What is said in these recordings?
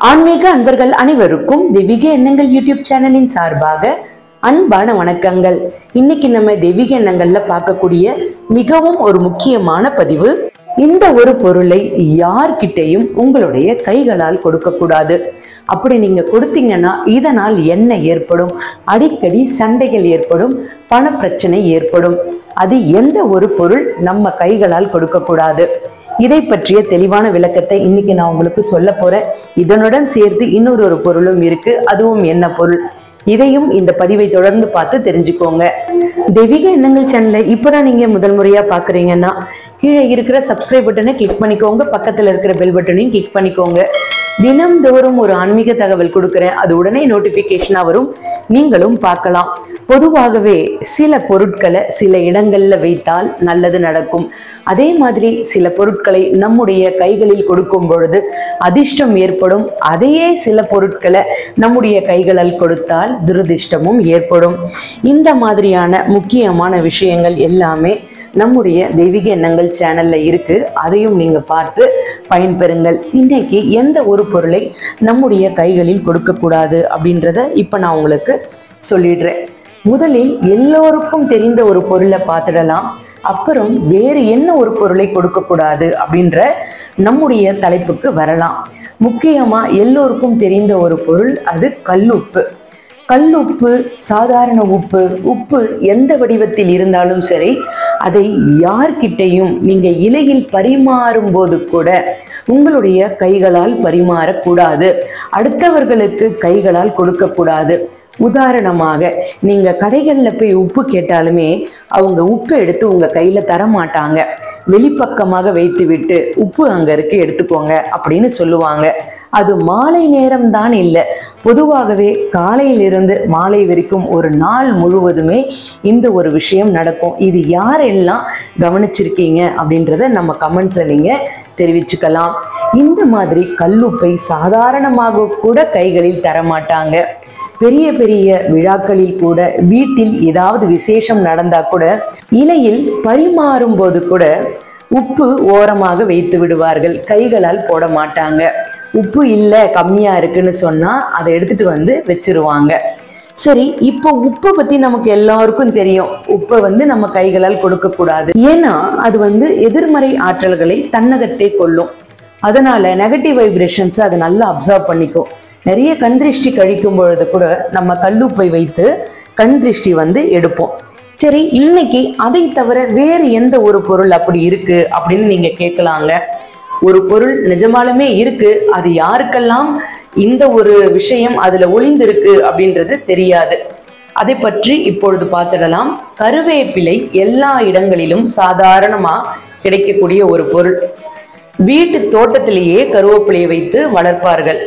ஆன்மீக அன்பர்கள் அனைவருக்கும் தெய்வீக எண்ணங்கள் யூடியூப் சேனலின் சார்பாக அன்பான வணக்கங்கள் இன்னைக்கு நம்ம தெய்வீக எண்ணங்கள்ல பார்க்கக்கூடிய மிகவும் ஒரு முக்கியமான பதிவு இந்த ஒரு பொருளை யார்கிட்டையும் உங்களுடைய கைகளால் கொடுக்க கூடாது அப்படி நீங்க கொடுத்தீங்கன்னா இதனால் என்ன ஏற்படும் அடிக்கடி சண்டைகள் ஏற்படும் பணப்பிரச்சனை ஏற்படும் அது எந்த ஒரு பொருள் நம்ம கைகளால் கொடுக்க கூடாது இதை பற்றிய தெளிவான விளக்கத்தை இன்னைக்கு நான் உங்களுக்கு சொல்ல போறேன் இதனுடன் சேர்த்து இன்னொரு ஒரு பொருளும் இருக்கு அதுவும் என்ன பொருள் இதையும் இந்த பதிவை தொடர்ந்து பார்த்து தெரிஞ்சுக்கோங்க தெய்வீக எண்ணங்கள் சேனலை இப்பதான் நீங்க முதல் முறையா பாக்குறீங்கன்னா கீழே இருக்கிற சப்ஸ்கிரைப் பட்டனை கிளிக் பண்ணிக்கோங்க பக்கத்துல இருக்கிற பெல் பட்டனையும் கிளிக் பண்ணிக்கோங்க தினம்தோறும் ஒரு ஆன்மீக தகவல் கொடுக்குறேன் அது உடனே நோட்டிபிகேஷனா வரும் நீங்களும் பார்க்கலாம் பொதுவாகவே சில பொருட்களை சில இடங்கள்ல வைத்தால் நல்லது நடக்கும் அதே மாதிரி சில பொருட்களை நம்முடைய கைகளில் கொடுக்கும் பொழுது அதிர்ஷ்டம் ஏற்படும் அதையே சில பொருட்களை நம்முடைய கைகளால் கொடுத்தால் துரதிர்ஷ்டமும் ஏற்படும் இந்த மாதிரியான முக்கியமான விஷயங்கள் எல்லாமே நம்முடைய தெய்வீக எண்ணங்கள் சேனல்ல இருக்கு அதையும் நீங்க பார்த்து பயன்பெறுங்கள் இன்னைக்கு எந்த ஒரு பொருளை நம்முடைய கைகளில் கொடுக்க கூடாது அப்படின்றத இப்ப நான் உங்களுக்கு சொல்லிடுறேன் முதலில் எல்லோருக்கும் தெரிந்த ஒரு பொருளை பார்த்துடலாம் அப்புறம் வேறு என்ன ஒரு பொருளை கொடுக்க கூடாது அப்படின்ற நம்முடைய தலைப்புக்கு வரலாம் முக்கியமா எல்லோருக்கும் தெரிந்த ஒரு பொருள் அது கல்லுப்பு கல்லுப்பு சாதாரண உப்பு உப்பு எந்த வடிவத்தில் இருந்தாலும் சரி அதை யார்கிட்டையும் நீங்க இலையில் பரிமாறும் போது கூட உங்களுடைய கைகளால் பரிமாறக்கூடாது அடுத்தவர்களுக்கு கைகளால் கொடுக்கக்கூடாது உதாரணமாக நீங்க கடைகள்ல போய் உப்பு கேட்டாலுமே அவங்க உப்பு எடுத்து உங்க கையில தர மாட்டாங்க வெளிப்பக்கமாக வைத்து விட்டு உப்பு அங்க இருக்கு எடுத்துக்கோங்க அப்படின்னு சொல்லுவாங்க அது மாலை நேரம் தான் இல்லை பொதுவாகவே காலையிலிருந்து மாலை வரைக்கும் ஒரு நாள் முழுவதுமே இந்த ஒரு விஷயம் நடக்கும் இது யாரெல்லாம் கவனிச்சிருக்கீங்க அப்படின்றத நம்ம கமெண்ட்ல நீங்க தெரிவிச்சுக்கலாம் இந்த மாதிரி கல்லுப்பை சாதாரணமாக கூட கைகளில் தரமாட்டாங்க பெரிய பெரிய விழாக்களில் கூட வீட்டில் ஏதாவது விசேஷம் நடந்தா கூட இலையில் பரிமாறும் போது கூட உப்பு ஓரமாக வைத்து விடுவார்கள் கைகளால் போட மாட்டாங்க உப்பு இல்லை கம்மியா இருக்குன்னு சொன்னா அதை எடுத்துட்டு வந்து வச்சிருவாங்க சரி இப்போ உப்பை பத்தி நமக்கு எல்லாருக்கும் தெரியும் உப்பை வந்து நம்ம கைகளால் கொடுக்க கூடாது ஏன்னா அது வந்து எதிர்மறை ஆற்றல்களை தன்னகத்தே கொள்ளும் அதனால நெகட்டிவ் வைப்ரேஷன்ஸ் அது நல்லா அப்சர்வ் பண்ணிக்கும் நிறைய கண் திருஷ்டி கழிக்கும் பொழுது கூட நம்ம கல்லுப்பை வைத்து கண் திருஷ்டி வந்து எடுப்போம் சரி இன்னைக்கு அதை தவிர வேறு எந்த ஒரு பொருள் அப்படி இருக்கு அப்படின்னு நீங்க கேட்கலாங்க ஒரு பொருள் நிஜமாலுமே இருக்கு அது யாருக்கெல்லாம் இந்த ஒரு விஷயம் அதுல ஒளிந்திருக்கு அப்படின்றது தெரியாது அதை பற்றி இப்பொழுது பார்த்துடலாம் கருவேப்பிலை எல்லா இடங்களிலும் சாதாரணமா கிடைக்கக்கூடிய ஒரு பொருள் வீட்டு தோட்டத்திலேயே கருவேப்பிலையை வைத்து வளர்ப்பார்கள்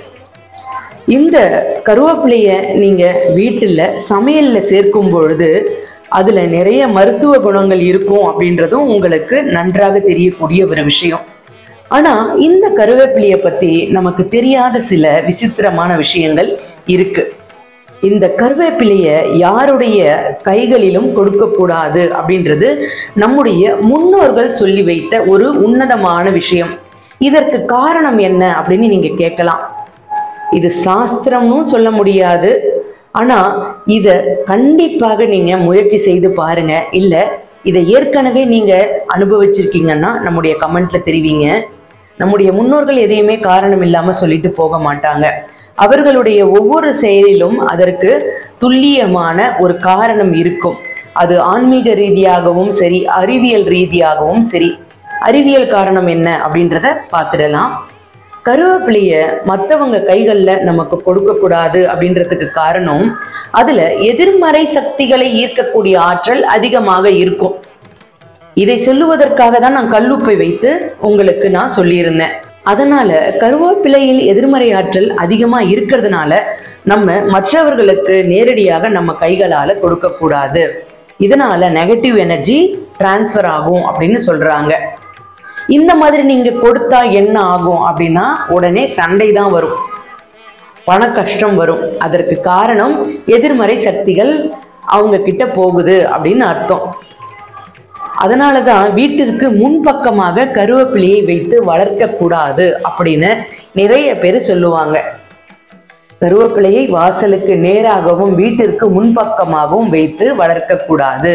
இந்த கருவேப்பிலைய நீங்க வீட்டுல சமையல்ல சேர்க்கும் பொழுது அதுல நிறைய மருத்துவ குணங்கள் இருக்கும் அப்படின்றதும் உங்களுக்கு நன்றாக தெரியக்கூடிய ஒரு விஷயம் ஆனா இந்த கருவேப்பிலைய பத்தி நமக்கு தெரியாத சில விசித்திரமான விஷயங்கள் இருக்கு இந்த கருவேப்பிலைய யாருடைய கைகளிலும் கொடுக்கக்கூடாது அப்படின்றது நம்முடைய முன்னோர்கள் சொல்லி வைத்த ஒரு உன்னதமான விஷயம் இதற்கு காரணம் என்ன அப்படின்னு நீங்க கேட்கலாம் இது சாஸ்திரம்னும் சொல்ல முடியாது ஆனா இத கண்டிப்பாக நீங்க முயற்சி செய்து பாருங்க இல்ல இதை ஏற்கனவே நீங்க அனுபவிச்சிருக்கீங்கன்னா நம்முடைய கமெண்ட்ல தெரிவிங்க நம்முடைய முன்னோர்கள் எதையுமே காரணம் இல்லாம சொல்லிட்டு போக மாட்டாங்க அவர்களுடைய ஒவ்வொரு செயலிலும் அதற்கு துல்லியமான ஒரு காரணம் இருக்கும் அது ஆன்மீக ரீதியாகவும் சரி அறிவியல் ரீதியாகவும் சரி அறிவியல் காரணம் என்ன அப்படின்றத பார்த்துடலாம் கருவேப்பிலைய மற்றவங்க கைகள்ல நமக்கு கொடுக்க கூடாது அப்படின்றதுக்கு காரணம் அதுல எதிர்மறை சக்திகளை ஈர்க்கக்கூடிய ஆற்றல் அதிகமாக இருக்கும் இதை சொல்லுவதற்காக தான் நான் கல்லுப்பை வைத்து உங்களுக்கு நான் சொல்லியிருந்தேன் அதனால கருவேப்பிலையில் எதிர்மறை ஆற்றல் அதிகமா இருக்கிறதுனால நம்ம மற்றவர்களுக்கு நேரடியாக நம்ம கைகளால கொடுக்க கூடாது இதனால நெகட்டிவ் எனர்ஜி டிரான்ஸ்ஃபர் ஆகும் அப்படின்னு சொல்றாங்க இந்த மாதிரி நீங்க கொடுத்தா என்ன ஆகும் அப்படின்னா உடனே சண்டை தான் வரும் பண கஷ்டம் வரும் அதற்கு காரணம் எதிர்மறை சக்திகள் அவங்க கிட்ட போகுது அப்படின்னு அர்த்தம் அதனால தான் வீட்டிற்கு முன்பக்கமாக கருவேப்பிலையை வைத்து வளர்க்க கூடாது அப்படின்னு நிறைய பேர் சொல்லுவாங்க கருவேப்பிலையை வாசலுக்கு நேராகவும் வீட்டிற்கு முன்பக்கமாகவும் வைத்து வளர்க்கக்கூடாது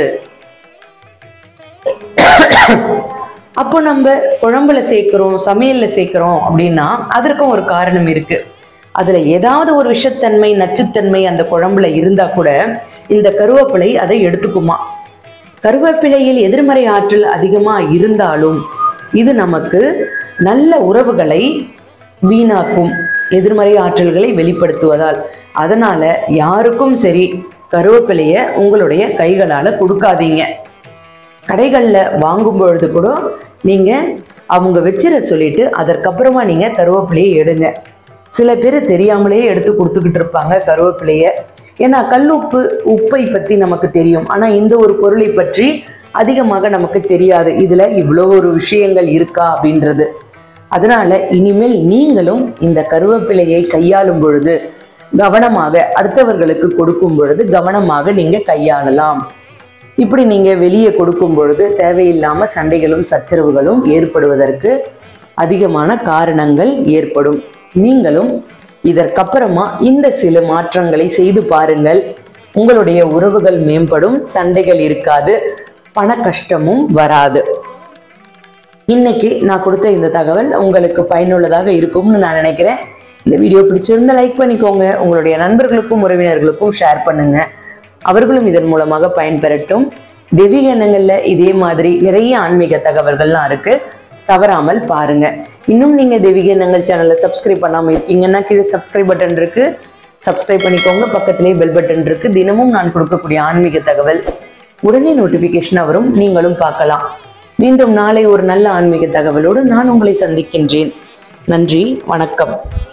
அப்போ நம்ம குழம்புல சேர்க்கிறோம் சமையல்ல சேர்க்கிறோம் அப்படின்னா அதற்கும் ஒரு காரணம் இருக்கு அதுல ஏதாவது ஒரு விஷத்தன்மை நச்சுத்தன்மை அந்த குழம்புல இருந்தா கூட இந்த கருவேப்பிலை அதை எடுத்துக்குமா கருவேப்பிலையில் எதிர்மறை ஆற்றல் அதிகமா இருந்தாலும் இது நமக்கு நல்ல உறவுகளை வீணாக்கும் எதிர்மறை ஆற்றல்களை வெளிப்படுத்துவதால் அதனால யாருக்கும் சரி கருவேப்பிலைய உங்களுடைய கைகளால கொடுக்காதீங்க கடைகளில் வாங்கும் பொழுது கூட நீங்கள் அவங்க வச்சிட சொல்லிட்டு அதற்கப்புறமா நீங்கள் கருவேப்பிலையை எடுங்க சில பேர் தெரியாமலே எடுத்து கொடுத்துக்கிட்டு இருப்பாங்க கருவேப்பிலையை ஏன்னா கல்லுப்பு உப்பை பற்றி நமக்கு தெரியும் ஆனால் இந்த ஒரு பொருளை பற்றி அதிகமாக நமக்கு தெரியாது இதில் இவ்வளோ ஒரு விஷயங்கள் இருக்கா அப்படின்றது அதனால இனிமேல் நீங்களும் இந்த கருவேப்பிலையை கையாளும் பொழுது கவனமாக அடுத்தவர்களுக்கு கொடுக்கும் பொழுது கவனமாக நீங்கள் கையாளலாம் இப்படி நீங்க வெளியே கொடுக்கும் பொழுது தேவையில்லாம சண்டைகளும் சச்சரவுகளும் ஏற்படுவதற்கு அதிகமான காரணங்கள் ஏற்படும் நீங்களும் இதற்கப்புறமா இந்த சில மாற்றங்களை செய்து பாருங்கள் உங்களுடைய உறவுகள் மேம்படும் சண்டைகள் இருக்காது பண கஷ்டமும் வராது இன்னைக்கு நான் கொடுத்த இந்த தகவல் உங்களுக்கு பயனுள்ளதாக இருக்கும்னு நான் நினைக்கிறேன் இந்த வீடியோ பிடிச்சிருந்தா லைக் பண்ணிக்கோங்க உங்களுடைய நண்பர்களுக்கும் உறவினர்களுக்கும் ஷேர் பண்ணுங்க அவர்களும் இதன் மூலமாக பயன்பெறட்டும் தெய்வீக எண்ணங்கள்ல இதே மாதிரி நிறைய ஆன்மீக தகவல்கள்லாம் இருக்கு தவறாமல் பாருங்க இன்னும் நீங்க தெய்வீக எண்ணங்கள் சேனலை சப்ஸ்கிரைப் பண்ணாம இருக்கீங்கன்னா கீழே சப்ஸ்கிரைப் பட்டன் இருக்கு சப்ஸ்கிரைப் பண்ணிக்கோங்க பக்கத்திலேயே பெல் பட்டன் இருக்கு தினமும் நான் கொடுக்கக்கூடிய ஆன்மீக தகவல் உடனே நோட்டிபிகேஷன் வரும் நீங்களும் பார்க்கலாம் மீண்டும் நாளை ஒரு நல்ல ஆன்மீக தகவலோடு நான் உங்களை சந்திக்கின்றேன் நன்றி வணக்கம்